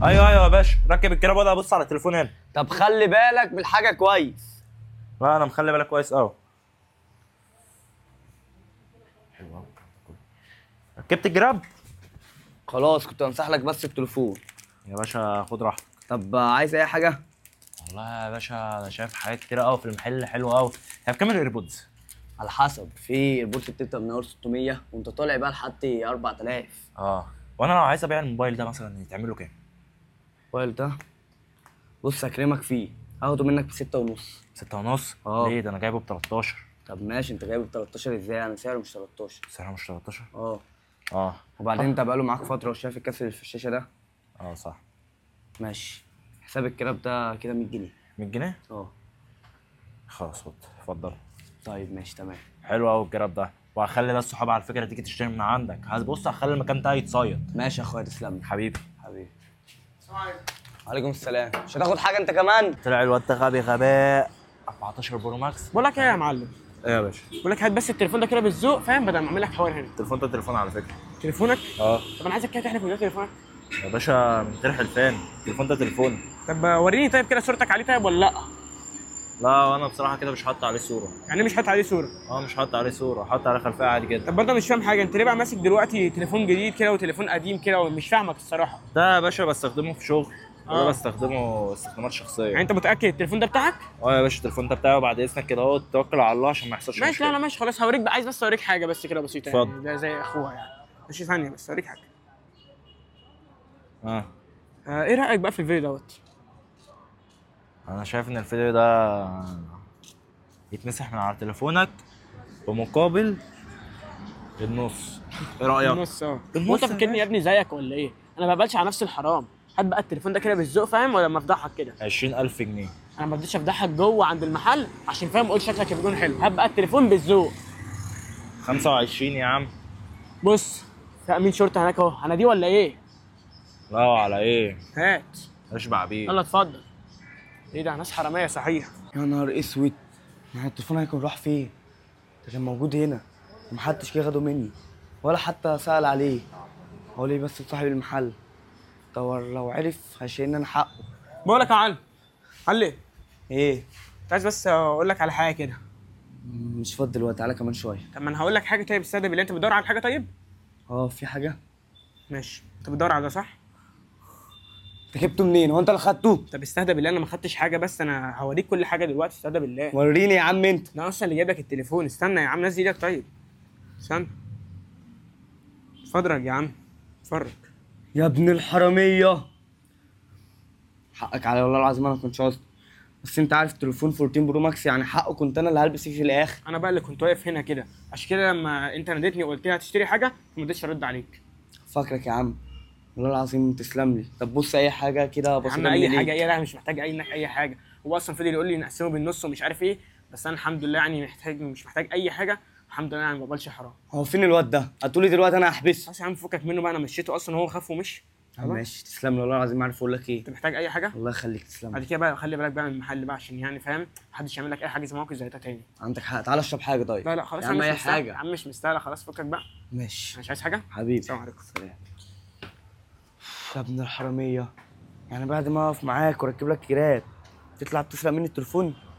ايوه ايوه يا باشا ركب الكلام ولا ابص على التليفون هنا طب خلي بالك بالحاجه كويس لا انا مخلي بالك كويس قوي حلو قوي ركبت الجراب خلاص كنت همسح لك بس التليفون يا باشا خد راحتك طب عايز اي حاجه والله يا باشا انا شايف حاجات كتير قوي في المحل حلوه قوي هي بكام الايربودز على حسب في البورصه بتبدا من اول 600 وانت طالع بقى لحد 4000 اه وانا لو عايز ابيع الموبايل ده مثلا يتعمل له كام الموبايل ده بص هكرمك فيه هاخده منك بستة ونص ستة ونص اه. ليه ده انا جايبه ب 13 طب ماشي انت جايبه ب 13 ازاي انا سعره مش 13 سعره مش 13 اه اه وبعدين انت بقاله معاك فتره وشايف الكسر اللي في الشاشه ده اه صح ماشي حساب الكلاب ده كده 100 جنيه 100 جنيه اه خلاص خد اتفضل طيب ماشي تمام حلو قوي الجراب ده وهخلي بس الصحاب على فكره تيجي تشتري من عندك هبص هخلي المكان ده يتصيد ماشي يا اخويا تسلم لي. حبيبي حبيبي وعليكم السلام مش هتاخد حاجه انت كمان طلع الواد ده غبي غباء 14 برو ماكس بقول لك ايه يا معلم ايه يا باشا بقول لك هات بس التليفون ده كده بالذوق فاهم بدل ما اعمل لك حوار هنا التليفون ده تليفون على فكره تليفونك اه طب انا عايزك كده تحلف من غير تليفونك يا باشا من غير حلفان التليفون ده تليفون طب وريني طيب كده صورتك عليه طيب ولا لا لا وانا بصراحه كده مش حاطط عليه صوره يعني مش حاطط عليه صوره اه مش حاطط عليه صوره حاطط عليه خلفيه عادي جدا طب برضه مش فاهم حاجه انت ليه بقى ماسك دلوقتي تليفون جديد كده وتليفون قديم كده ومش فاهمك الصراحه ده يا باشا بستخدمه في شغل وده آه. بستخدمه استخدامات شخصيه يعني انت متاكد التليفون ده بتاعك اه يا باشا التليفون ده بتاعي وبعد اذنك كده اهو توكل على الله عشان ما يحصلش ماشي لا مشكله لا ماشي خلاص هوريك بقى عايز بس اوريك حاجه بس كده بسيطه اتفضل. يعني ده زي اخوها يعني ماشي ثانيه بس اوريك حاجه اه آه ايه رايك بقى في الفيديو دوت انا شايف ان الفيديو ده يتمسح من على تليفونك بمقابل النص ايه رايك النص اه النص وانت يا فاكرني يا ابني زيك ولا ايه انا ما بقبلش على نفس الحرام هات بقى التليفون ده كده بالذوق فاهم ولا ما افضحك كده 20000 جنيه انا ما رضيتش افضحك جوه عند المحل عشان فاهم قلت شكلك بيكون حلو هات بقى التليفون بالذوق 25 يا عم بص في امين شرطه هناك اهو انا دي ولا ايه لا على ايه هات اشبع بيه يلا اتفضل ايه ده ناس حراميه صحيح يا نهار اسود يعني التليفون هيكون راح فين ده كان موجود هنا ومحدش جه خده مني ولا حتى سأل عليه هو ليه بس صاحب المحل طب لو عرف هيشيلني انا حقه بقول لك يا علي علي ايه كنت عايز بس اقول لك على حاجه كده مش فاضي دلوقتي تعالى كمان شويه طب ما انا هقول لك حاجه طيب استهدى بالله انت بتدور على حاجه طيب اه في حاجه ماشي انت بتدور على ده صح انت جبته منين هو انت اللي خدته طب استهدى بالله انا ما خدتش حاجه بس انا هوريك كل حاجه دلوقتي استهدى بالله وريني يا عم انت انا اصلا اللي جايب لك التليفون استنى يا عم نزل ايدك طيب استنى اتفرج يا عم اتفرج يا ابن الحراميه حقك علي والله العظيم انا ما كنتش قصدي بس انت عارف تليفون 14 برو ماكس يعني حقه كنت انا اللي هلبس فيه في الاخر انا بقى اللي كنت واقف هنا كده عشان كده لما انت ناديتني وقلت لي هتشتري حاجه ما رضيتش ارد عليك فاكرك يا عم والله العظيم تسلم لي طب بص اي حاجه كده يا بسيطه عم اي مني حاجه ليك. ايه لا مش محتاج اي انك اي حاجه هو اصلا فضل يقول لي نقسمه بالنص ومش عارف ايه بس انا الحمد لله يعني محتاج مش محتاج اي حاجه الحمد لله يعني ما بقبلش حرام هو فين الواد ده هتقولي دلوقتي انا هحبسه خلاص يا عم فكك منه بقى انا مشيته اصلا هو خاف ومشي خلاص. ماشي تسلم لي والله العظيم عارف اقول لك ايه انت محتاج اي حاجه الله يخليك تسلم بعد لي كده بقى خلي بالك بقى من المحل بقى عشان يعني فاهم محدش يعمل لك اي حاجه زي موقف زي ده تاني عندك حق تعالى اشرب حاجه طيب لا لا خلاص يا أنا عم مش اي مستاهل. يا حاجه عم مش مستاهله خلاص فكك بقى ماشي مش عايز حاجه حبيبي السلام عليكم سلام يا ابن الحراميه يعني بعد ما اقف معاك واركب لك كيرات تطلع تسرق مني التليفون